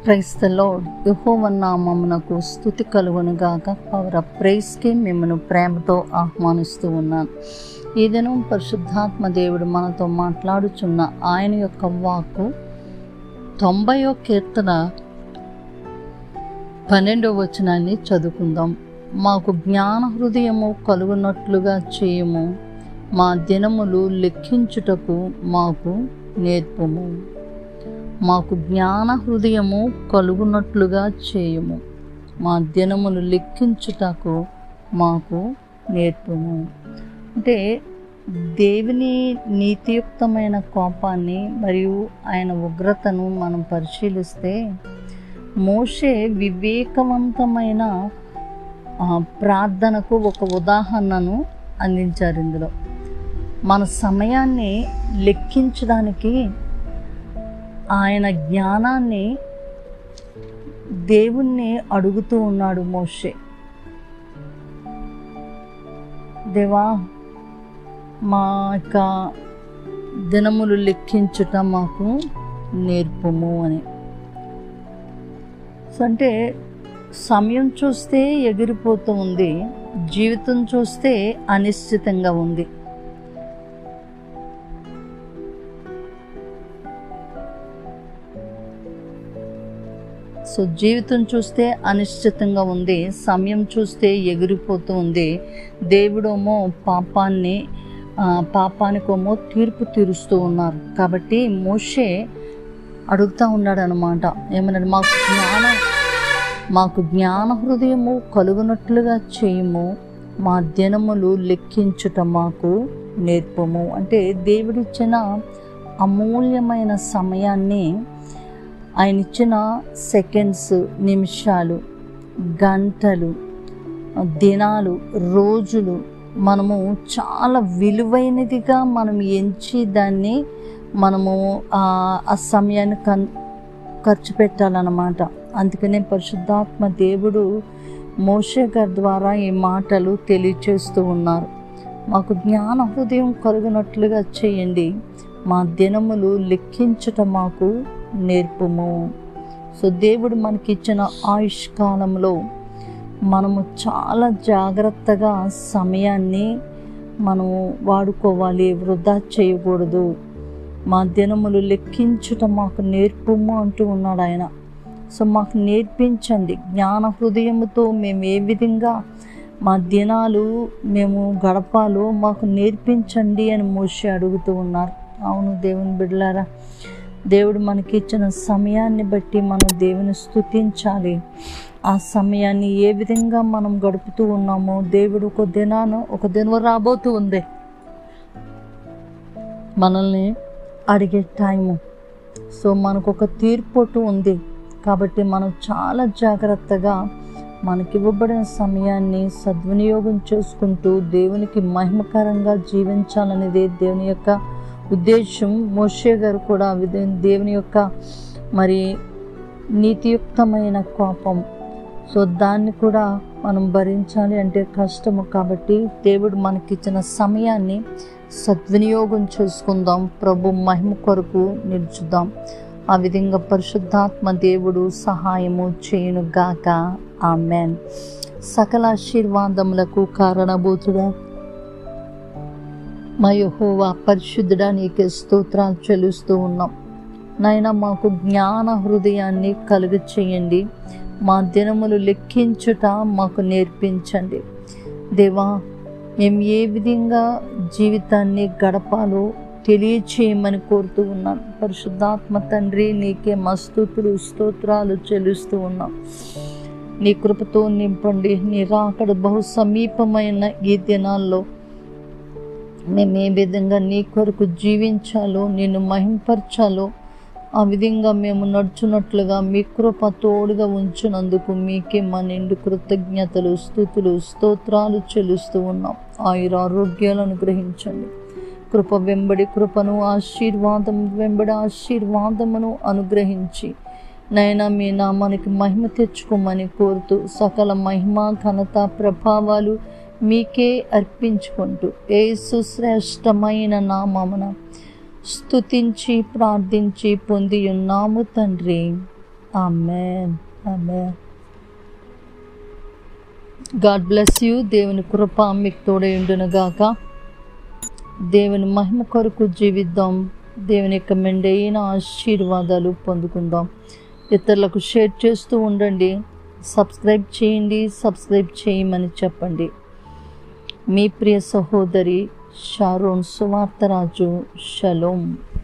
క్రైస్తలో యహోవన్నామమునకు స్థుతి కలుగును గాక పవర్ ఆఫ్ ప్రైస్కి మిమ్మల్ని ప్రేమతో ఆహ్వానిస్తూ ఉన్నాను ఈ దినం పరిశుద్ధాత్మ దేవుడు మనతో మాట్లాడుచున్న ఆయన యొక్క వాక్కు తొంభయో కీర్తన పన్నెండవ వచనాన్ని చదువుకుందాం మాకు జ్ఞాన హృదయము కలుగునట్లుగా చేయము మా దినములు లెక్కించుటకు మాకు నేర్పము మాకు జ్ఞాన హృదయము కలుగునట్లుగా చేయము మా దినములు లెక్కించుటకు మాకు నేర్పము అంటే దేవుని నీతియుక్తమైన కోపాన్ని మరియు ఆయన ఉగ్రతను మనం పరిశీలిస్తే మోషే వివేకవంతమైన ఆ, ప్రార్థనకు ఒక ఉదాహరణను అందించారు ఇందులో మన సమయాన్ని లెక్కించడానికి ఆయన జ్ఞానాన్ని దేవుణ్ణి అడుగుతూ ఉన్నాడు మోషే దేవా మా యొక్క దినములు లెక్కించుట మాకు నేర్పము అని సో అంటే సమయం చూస్తే ఎగిరిపోతూ ఉంది జీవితం చూస్తే అనిశ్చితంగా ఉంది సో జీవితం చూస్తే అనిశ్చితంగా ఉంది సమయం చూస్తే ఎగిరిపోతూ ఉంది దేవుడేమో పాపాన్ని ఆ, పాపానికేమో తీర్పు తీరుస్తూ ఉన్నారు కాబట్టి మోషే అడుగుతూ ఉన్నాడు అనమాట ఏమన్నాడు మాకు జ్ఞాన మాకు జ్ఞాన హృదయము కలుగునట్లుగా చేయము మా దినములు లెక్కించుట మాకు నేర్పము అంటే దేవుడిచ్చిన అమూల్యమైన సమయాన్ని ఆయన ఇచ్చిన సెకండ్స్ నిమిషాలు గంటలు దినాలు రోజులు మనము చాలా విలువైనదిగా మనం ఎంచి దాన్ని మనము ఆ ఆ సమయాన్ని కన్ ఖర్చు పెట్టాలన్నమాట అందుకనే పరిశుద్ధాత్మ దేవుడు మోషే గారి ద్వారా ఈ మాటలు తెలియచేస్తూ ఉన్నారు మాకు జ్ఞాన హృదయం కలుగునట్లుగా చేయండి మా దినములు లెక్కించట మాకు నేర్పము సో దేవుడు మనకిచ్చిన ఆయుష్ కాలంలో మనము చాలా జాగ్రత్తగా సమయాన్ని మనము వాడుకోవాలి వృధా చేయకూడదు మా దినములు లెక్కించుట మాకు నేర్పము అంటూ ఉన్నాడు ఆయన సో మాకు నేర్పించండి జ్ఞాన హృదయముతో మేము ఏ విధంగా మా దినాలు మేము గడపాలో మాకు నేర్పించండి అని మోసి అడుగుతూ ఉన్నారు అవును దేవుని బిడ్డలారా దేవుడు మనకి ఇచ్చిన సమయాన్ని బట్టి మనం దేవుని స్తుతించాలి ఆ సమయాన్ని ఏ విధంగా మనం గడుపుతూ ఉన్నామో దేవుడు ఒక దినాను ఒక దినం రాబోతూ ఉంది మనల్ని అడిగే టైము సో మనకు ఒక తీర్పోటు ఉంది కాబట్టి మనం చాలా జాగ్రత్తగా మనకి ఇవ్వబడిన సమయాన్ని సద్వినియోగం చేసుకుంటూ దేవునికి మహిమకరంగా జీవించాలనేదే దేవుని యొక్క ఉద్దేశం మోషే గారు కూడా విదే- దేవుని యొక్క మరి నీతియుక్తమైన కోపం సో దాన్ని కూడా మనం భరించాలి అంటే కష్టము కాబట్టి దేవుడు మనకిచ్చిన సమయాన్ని సద్వినియోగం చేసుకుందాం ప్రభు మహిమ కొరకు నిలుచుదాం ఆ విధంగా పరిశుద్ధాత్మ దేవుడు సహాయము చేయును గాక ఆమెన్ సకల ఆశీర్వాదములకు కారణభూతుడా మా యెహోవా పరిశుద్ధుడా నీకే స్తోత్రాలు చెల్లిస్తూ ఉన్నాం నాయన మాకు జ్ఞాన హృదయాన్ని కలుగు చేయండి మా దినములు లెక్కించుట మాకు నేర్పించండి దేవా మేము ఏ విధంగా జీవితాన్ని గడపాలో తెలియచేయమని కోరుతూ ఉన్నాను పరిశుద్ధాత్మ తండ్రి నీకే మస్తుతులు స్తోత్రాలు చెల్లిస్తూ ఉన్నాం నీ కృపతో నింపండి నీ రాకడ బహు సమీపమైన ఈ దినాల్లో మేము ఏ విధంగా నీ కొరకు జీవించాలో నిన్ను మహింపరచాలో ఆ విధంగా మేము నడుచున్నట్లుగా మీ కృప తోడుగా ఉంచినందుకు మీకే మా నిండు కృతజ్ఞతలు స్థుతులు స్తోత్రాలు చెల్లిస్తూ ఉన్నాం ఆయుర ఆరోగ్యాలను గ్రహించండి కృప వెంబడి కృపను ఆశీర్వాదం వెంబడి ఆశీర్వాదమును అనుగ్రహించి నైనా మీ నామానికి మహిమ తెచ్చుకోమని కోరుతూ సకల మహిమ ఘనత ప్రభావాలు మీకే అర్పించుకుంటూ ఏసు శ్రేష్టమైన నామమున స్తుతించి ప్రార్థించి పొంది ఉన్నాము తండ్రి amen amen God bless you దేవుని కృప మీకు తోడైండునుగాక దేవుని మహిమ కొరకు జీవిద్దాం దేవుని యొక్క మెండైన ఆశీర్వాదాలు పొందుకుందాం ఇతరులకు షేర్ చేస్తూ ఉండండి సబ్స్క్రైబ్ చేయండి సబ్స్క్రైబ్ చేయమని చెప్పండి మీ ప్రియ సహోదరి షారోన్ సువార్తరాజు షలోం